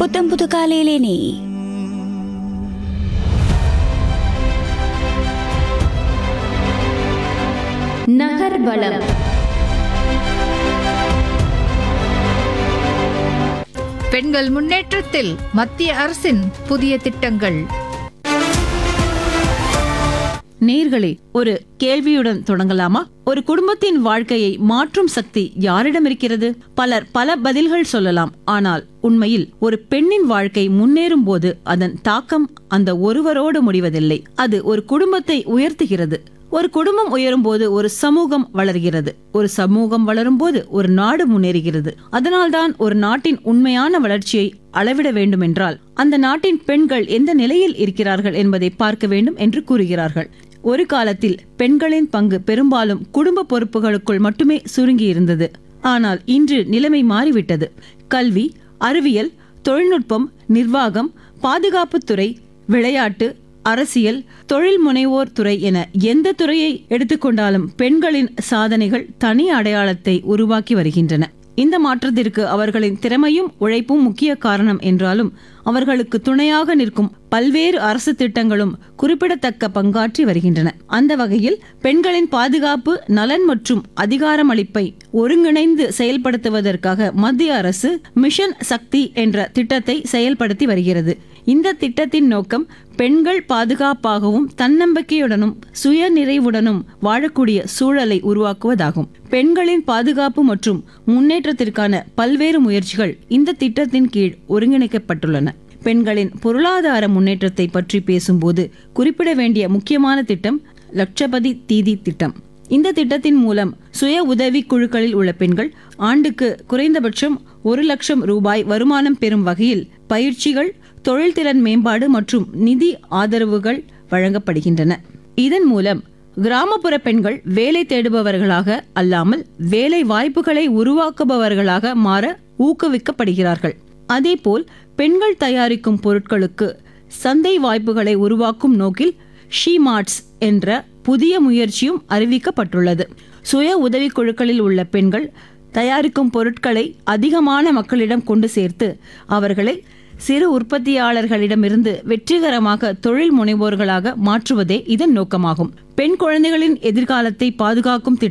புத்தம் புது காலையிலே நீ நகர்வலம் பெண்கள் முன்னேற்றத்தில் மத்திய அரசின் புதிய திட்டங்கள் நேர்களே ஒரு கேள்வியுடன் தொடங்கலாமா ஒரு குடும்பத்தின் வாழ்க்கையை மாற்றும் சக்தி யாரிடம் இருக்கிறது பலர் பல பதில்கள் சொல்லலாம் ஆனால் உண்மையில் ஒரு பெண்ணின் வாழ்க்கை முன்னேறும் போது அதன் தாக்கம் அந்த ஒருவரோடு முடிவதில்லை அது ஒரு குடும்பத்தை உயர்த்துகிறது ஒரு குடும்பம் உயரும் போது ஒரு சமூகம் வளர்கிறது ஒரு சமூகம் வளரும் போது ஒரு நாடு முன்னேறுகிறது அதனால்தான் ஒரு நாட்டின் உண்மையான வளர்ச்சியை அளவிட வேண்டுமென்றால் அந்த நாட்டின் பெண்கள் எந்த நிலையில் இருக்கிறார்கள் என்பதை பார்க்க வேண்டும் என்று கூறுகிறார்கள் ஒரு காலத்தில் பெண்களின் பங்கு பெரும்பாலும் குடும்ப பொறுப்புகளுக்குள் மட்டுமே சுருங்கி இருந்தது ஆனால் இன்று நிலைமை மாறிவிட்டது கல்வி அறிவியல் தொழில்நுட்பம் நிர்வாகம் பாதுகாப்புத்துறை விளையாட்டு அரசியல் தொழில் முனைவோர் துறை என எந்த துறையை எடுத்துக்கொண்டாலும் பெண்களின் சாதனைகள் தனி அடையாளத்தை உருவாக்கி வருகின்றன இந்த மாற்றத்திற்கு அவர்களின் திறமையும் உழைப்பும் முக்கிய காரணம் என்றாலும் அவர்களுக்கு துணையாக நிற்கும் பல்வேறு அரசு திட்டங்களும் குறிப்பிடத்தக்க பங்காற்றி வருகின்றன அந்த வகையில் பெண்களின் பாதுகாப்பு நலன் மற்றும் அதிகாரமளிப்பை ஒருங்கிணைந்து செயல்படுத்துவதற்காக மத்திய அரசு மிஷன் சக்தி என்ற திட்டத்தை செயல்படுத்தி வருகிறது இந்த திட்டத்தின் நோக்கம் பெண்கள் பாதுகாப்பாகவும் தன்னம்பிக்கையுடனும் சுய நிறைவுடனும் வாழக்கூடிய சூழலை உருவாக்குவதாகும் பெண்களின் பாதுகாப்பு மற்றும் முன்னேற்றத்திற்கான பல்வேறு முயற்சிகள் இந்த திட்டத்தின் கீழ் ஒருங்கிணைக்கப்பட்டுள்ளன பெண்களின் பொருளாதார முன்னேற்றத்தை பற்றி பேசும்போது குறிப்பிட வேண்டிய முக்கியமான திட்டம் லட்சபதி தீதி திட்டம் இந்த திட்டத்தின் மூலம் சுய உதவி குழுக்களில் உள்ள பெண்கள் ஆண்டுக்கு குறைந்தபட்சம் ஒரு லட்சம் ரூபாய் வருமானம் பெறும் வகையில் பயிற்சிகள் தொழில்திறன் மேம்பாடு மற்றும் நிதி ஆதரவுகள் வழங்கப்படுகின்றன இதன் மூலம் கிராமப்புற பெண்கள் வேலை தேடுபவர்களாக அல்லாமல் வேலை வாய்ப்புகளை உருவாக்குபவர்களாக மாற ஊக்குவிக்கப்படுகிறார்கள் அதேபோல் பெண்கள் தயாரிக்கும் பொருட்களுக்கு சந்தை வாய்ப்புகளை உருவாக்கும் நோக்கில் ஷீ மார்ட்ஸ் என்ற புதிய முயற்சியும் அறிவிக்கப்பட்டுள்ளது சுய உதவிக் குழுக்களில் உள்ள பெண்கள் தயாரிக்கும் பொருட்களை அதிகமான மக்களிடம் கொண்டு சேர்த்து அவர்களை சிறு உற்பத்தியாளர்களிடமிருந்து வெற்றிகரமாக தொழில் முனைவோர்களாக மாற்றுவதே இதன் நோக்கமாகும் பெண் குழந்தைகளின் எதிர்காலத்தை பாதுகாக்கும் திட்டம்